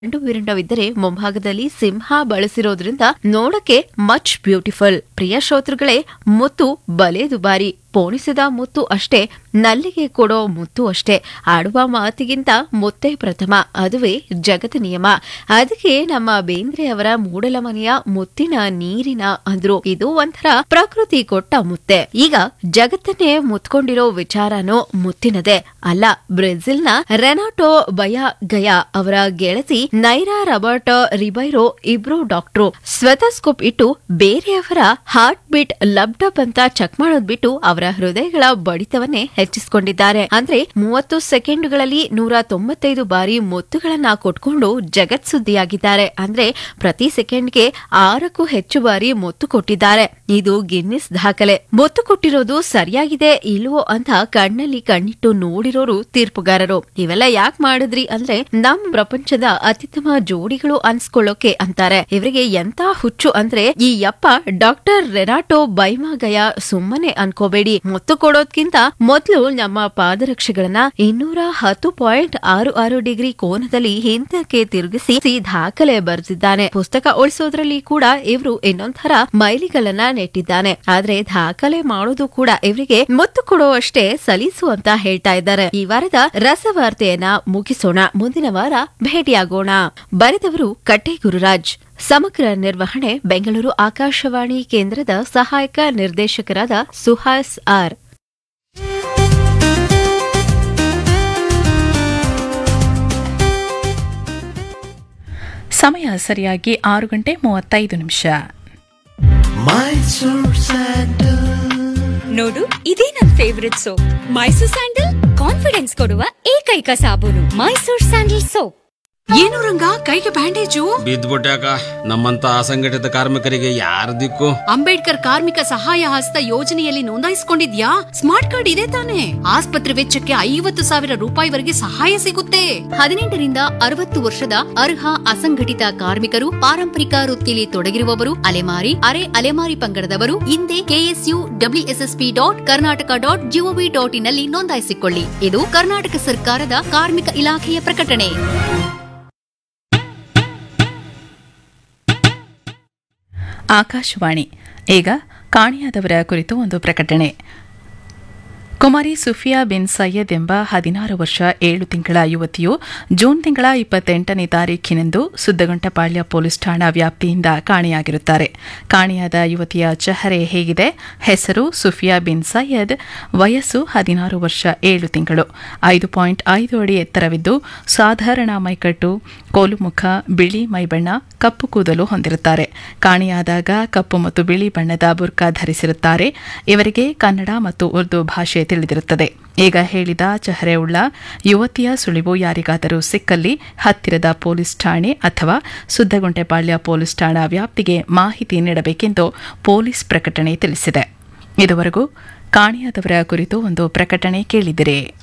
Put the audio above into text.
ಗಂಡು ವಿರಂಡವಿದ್ದರೆ ಮುಂಭಾಗದಲ್ಲಿ ಸಿಂಹ ಬಳಸಿರೋದ್ರಿಂದ ನೋಡಕ್ಕೆ ಮಚ್ ಬ್ಯೂಟಿಫುಲ್ ಪ್ರಿಯ ಶ್ರೋತೃಗಳೇ ಮುತ್ತು ಬಲೆ ದುಬಾರಿ ಪೋಣಿಸಿದ ಮುತ್ತು ಅಷ್ಟೇ ನಲ್ಲಿಗೆ ಕೊಡೋ ಮುತ್ತು ಅಷ್ಟೇ ಆಡುವ ಮಾತಿಗಿಂತ ಮುತ್ತೇ ಪ್ರಥಮ ಅದುವೇ ಜಗತ್ ನಿಯಮ ಅದಕ್ಕೆ ನಮ್ಮ ಬೇಂದ್ರೆ ಅವರ ಮೂಡಲಮನೆಯ ಮುತ್ತಿನ ನೀರಿನ ಅಂದ್ರು ಇದು ಒಂಥರ ಪ್ರಕೃತಿ ಕೊಟ್ಟ ಮುತ್ತೆ ಈಗ ಜಗತ್ತನ್ನೇ ಮುತ್ಕೊಂಡಿರೋ ವಿಚಾರನೂ ಮುತ್ತಿನದೇ ಅಲ್ಲ ಬ್ರೆಜಿಲ್ನ ರೆನಾಟೋ ಬಯ ಗಯಾ ಅವರ ಗೆಳತಿ ನೈರಾ ರಾಬರ್ಟ್ ರಿಬೈರೋ ಇಬ್ರು ಡಾಕ್ಟ್ರು ಸ್ವೆತಸ್ಕೋಪ್ ಇಟ್ಟು ಬೇರೆಯವರ ಹಾರ್ಟ್ ಬೀಟ್ ಲಬ್ಡಬ್ ಅಂತ ಚೆಕ್ ಮಾಡೋದ್ ಬಿಟ್ಟು ಅವರ ಹೃದಯಗಳ ಬಡಿತವನ್ನೇ ಹೆಚ್ಚಿಸಿಕೊಂಡಿದ್ದಾರೆ ಅಂದ್ರೆ ಮೂವತ್ತು ಸೆಕೆಂಡ್ಗಳಲ್ಲಿ ನೂರ ತೊಂಬತ್ತೈದು ಬಾರಿ ಮುತ್ತುಗಳನ್ನ ಕೊಟ್ಕೊಂಡು ಜಗತ್ ಸುದ್ದಿಯಾಗಿದ್ದಾರೆ ಅಂದ್ರೆ ಪ್ರತಿ ಸೆಕೆಂಡ್ಗೆ ಆರಕ್ಕೂ ಹೆಚ್ಚು ಬಾರಿ ಮುತ್ತು ಕೊಟ್ಟಿದ್ದಾರೆ ಇದು ಗಿನ್ನಿಸ್ ದಾಖಲೆ ಮುತ್ತು ಕೊಟ್ಟಿರೋದು ಸರಿಯಾಗಿದೆ ಇಲ್ವೋ ಅಂತ ಕಣ್ಣಲ್ಲಿ ಕಣ್ಣಿಟ್ಟು ನೋಡಿರೋರು ತೀರ್ಪುಗಾರರು ಇವೆಲ್ಲ ಯಾಕೆ ಮಾಡಿದ್ರಿ ಅಂದ್ರೆ ನಮ್ ಪ್ರಪಂಚದ ಅತ್ಯುತ್ತಮ ಜೋಡಿಗಳು ಅನ್ಸ್ಕೊಳ್ಳೋಕೆ ಅಂತಾರೆ ಇವರಿಗೆ ಎಂತ ಹುಚ್ಚು ಅಂದ್ರೆ ಈ ಯಪ್ಪ ಡಾಕ್ಟರ್ ರೆನಾಟೋ ಬೈಮಾಗಯ ಸುಮ್ಮನೆ ಅನ್ಕೋಬೇಡಿ ಮುತ್ತು ಕೊಡೋದ್ಕಿಂತ ಮೊದಲು ನಮ್ಮ ಪಾದರಕ್ಷೆಗಳನ್ನ ಇನ್ನೂರ ಹತ್ತು ಪಾಯಿಂಟ್ ಆರು ಆರು ಡಿಗ್ರಿ ಕೋನದಲ್ಲಿ ಹಿಂದಕ್ಕೆ ತಿರುಗಿಸಿ ದಾಖಲೆ ಬರೆದಿದ್ದಾನೆ ಪುಸ್ತಕ ಉಳಿಸೋದ್ರಲ್ಲಿ ಕೂಡ ಇವರು ಇನ್ನೊಂಥರ ಮೈಲಿಗಲ್ಲನ್ನ ನೆಟ್ಟಿದ್ದಾನೆ ಆದ್ರೆ ದಾಖಲೆ ಮಾಡೋದು ಕೂಡ ಇವರಿಗೆ ಮುತ್ತು ಕೊಡುವಷ್ಟೇ ಸಲೀಸು ಅಂತ ಹೇಳ್ತಾ ಇದ್ದಾರೆ ಈ ವಾರದ ರಸವಾರ್ತೆಯನ್ನ ಮುಗಿಸೋಣ ಮುಂದಿನ ವಾರ ಭೇಟಿಯಾಗೋಣ ಬರೆದವರು ಕಟ್ಟೆ ಗುರುರಾಜ್ ಸಮಗ್ರ ನಿರ್ವಹಣೆ ಬೆಂಗಳೂರು ಆಕಾಶವಾಣಿ ಕೇಂದ್ರದ ಸಹಾಯಕ ನಿರ್ದೇಶಕರಾದ ಸುಹಾಸ್ ಆರ್ ಸಮಯ ಸರಿಯಾಗಿ ಆರು ಗಂಟೆ ಮೂವತ್ತೈದು ನಿಮಿಷ ಮೈಸೂರ್ ಸ್ಯಾಂಡಲ್ ನೋಡು ಇದೇ ನನ್ favourite soap Mysore sandal confidence ಕೊಡುವ ಏಕೈಕ ಸಾಬೂನು ಮೈಸೂರ್ ಸ್ಯಾಂಡಲ್ ಸೋಪ್ ಏನು ರಂಗ ಕೈಗೆ ಬ್ಯಾಂಡೇಜು ಬಿದ್ದ್ಬಿಟ್ಯಾಕ ನಮ್ಮಂತ ಅಸಂಘಟಿತ ಕಾರ್ಮಿಕರಿಗೆ ಯಾರ ದಿಕ್ಕು ಅಂಬೇಡ್ಕರ್ ಕಾರ್ಮಿಕ ಸಹಾಯ ಹಸ್ತ ಯೋಜನೆಯಲ್ಲಿ ನೋಂದಾಯಿಸಿಕೊಂಡಿದ್ಯಾ ಸ್ಮಾರ್ಟ್ ಕಾರ್ಡ್ ಇದೆ ತಾನೆ ಆಸ್ಪತ್ರೆ ವೆಚ್ಚಕ್ಕೆ ಐವತ್ತು ಸಾವಿರ ರೂಪಾಯಿವರೆಗೆ ಸಹಾಯ ಸಿಗುತ್ತೆ ಹದಿನೆಂಟರಿಂದ ಅರವತ್ತು ವರ್ಷದ ಅರ್ಹ ಅಸಂಘಟಿತ ಕಾರ್ಮಿಕರು ಪಾರಂಪರಿಕ ವೃತ್ತಿಯಲ್ಲಿ ತೊಡಗಿರುವವರು ಅಲೆಮಾರಿ ಅರೆ ಅಲೆಮಾರಿ ಪಂಗಡದವರು ಹಿಂದೆ KSU WSSP dot Karnataka dot GOV dot in ನಲ್ಲಿ ನೋಂದಾಯಿಸಿಕೊಳ್ಳಿ ಇದು ಕರ್ನಾಟಕ ಸರ್ಕಾರದ ಕಾರ್ಮಿಕ ಇಲಾಖೆಯ ಪ್ರಕಟಣೆ ಆಕಾಶವಾಣಿ ಈಗ ಕಾಣೆಯಾದವರ ಕುರಿತು ಒಂದು ಪ್ರಕಟಣೆ ಕುಮಾರಿ ಸುಫಿಯಾ ಬಿನ್ ಸಯ್ಯದ್ ಎಂಬ ಹದಿನಾರು ವರ್ಷ ಏಳು ತಿಂಗಳ ಯುವತಿಯು ಜೂನ್ ತಿಂಗಳ ಇಪ್ಪತ್ತೆಂಟನೇ ತಾರೀಖಿನಂದು ಸುದ್ದಗುಂಟಪಾಳ್ಯ ಪೊಲೀಸ್ ಠಾಣಾ ವ್ಯಾಪ್ತಿಯಿಂದ ಕಾಣೆಯಾಗಿರುತ್ತಾರೆ ಕಾಣೆಯಾದ ಯುವತಿಯ ಚೆಹರೆ ಹೇಗಿದೆ ಹೆಸರು ಸುಫಿಯಾ ಬಿನ್ ಸಯ್ಯದ್ ವಯಸ್ಸು ಹದಿನಾರು ವರ್ಷ ಏಳು ತಿಂಗಳು ಐದು ಪಾಯಿಂಟ್ ಐದು ಅಡಿ ಎತ್ತರವಿದ್ದು ಸಾಧಾರಣ ಮೈಕಟ್ಟು ಕೋಲು ಮುಖ ಬಿಳಿ ಮೈಬಣ್ಣ ಕಪ್ಪು ಕೂದಲು ಹೊಂದಿರುತ್ತಾರೆ ಕಾಣೆಯಾದಾಗ ಕಪ್ಪು ಮತ್ತು ಬಿಳಿ ಬಣ್ಣದ ಬುರ್ಕಾ ಧರಿಸಿರುತ್ತಾರೆ ಇವರಿಗೆ ಕನ್ನಡ ಮತ್ತು ಉರ್ದು ಭಾಷೆ ತಿಳಿದಿರುತ್ತದೆ ಈಗ ಹೇಳಿದ ಚೆಹರೆ ಉಳ್ಳ ಯುವತಿಯ ಸುಳಿವು ಯಾರಿಗಾದರೂ ಸಿಕ್ಕಲ್ಲಿ ಹತ್ತಿರದ ಪೊಲೀಸ್ ಠಾಣೆ ಅಥವಾ ಸುದ್ದಗುಂಟೆಪಾಳ್ಯ ಪೊಲೀಸ್ ಠಾಣಾ ವ್ಯಾಪ್ತಿಗೆ ಮಾಹಿತಿ ನೀಡಬೇಕೆಂದು ಪೊಲೀಸ್ ಪ್ರಕಟಣೆ ತಿಳಿಸಿದೆ ಇದುವರೆಗೂ ಕಾಣೆಯಾದವರ ಕುರಿತು ಒಂದು ಪ್ರಕಟಣೆ ಕೇಳಿದಿರಿ